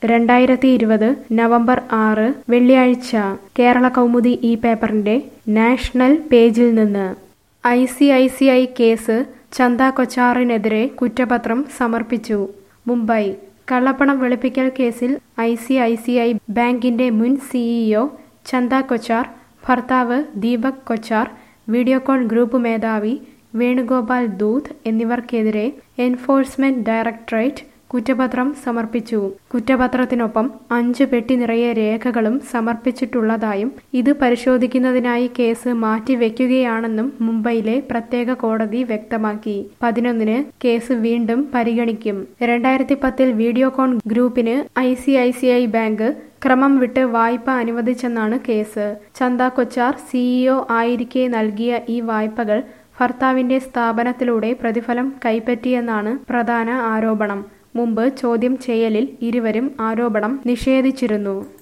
രണ്ടായിരത്തി ഇരുപത് നവംബർ ആറ് വെള്ളിയാഴ്ച കേരള കൗമുദി ഈ പേപ്പറിന്റെ നാഷണൽ പേജിൽ നിന്ന് I C I C I case Chanda കൊച്ചാറിനെതിരെ കുറ്റപത്രം സമർപ്പിച്ചു മുംബൈ കള്ളപ്പണം വെളുപ്പിക്കൽ കേസിൽ I C I C I ബാങ്കിന്റെ മുൻ സിഇഒ ചന്ദ കൊച്ചാർ ഭർത്താവ് ദീപക് കൊച്ചാർ വീഡിയോകോൺ ഗ്രൂപ്പ് മേധാവി വേണുഗോപാൽ ദൂത് എന്നിവർക്കെതിരെ എൻഫോഴ്സ്മെന്റ് ഡയറക്ടറേറ്റ് കുറ്റപത്രം സമർപ്പിച്ചു കുറ്റപത്രത്തിനൊപ്പം അഞ്ച് പെട്ടി നിറയെ രേഖകളും സമർപ്പിച്ചിട്ടുള്ളതായും ഇത് പരിശോധിക്കുന്നതിനായി കേസ് മാറ്റിവെക്കുകയാണെന്നും മുംബൈയിലെ പ്രത്യേക കോടതി വ്യക്തമാക്കി പതിനൊന്നിന് കേസ് വീണ്ടും പരിഗണിക്കും രണ്ടായിരത്തി പത്തിൽ വീഡിയോകോൺ ഗ്രൂപ്പിന് I C I C I bank ക്രമം വിട്ട് വായ്പ അനുവദിച്ചെന്നാണ് കേസ് ചന്ദ കൊച്ചാർ സിഇഒ ആയിരിക്കെ നൽകിയ ഈ വായ്പകൾ ഭർത്താവിന്റെ സ്ഥാപനത്തിലൂടെ പ്രതിഫലം കൈപ്പറ്റിയെന്നാണ് പ്രധാന ആരോപണം മുമ്പ് ചോദ്യം ചെയ്യലിൽ ഇരുവരും ആരോപണം നിഷേധിച്ചിരുന്നു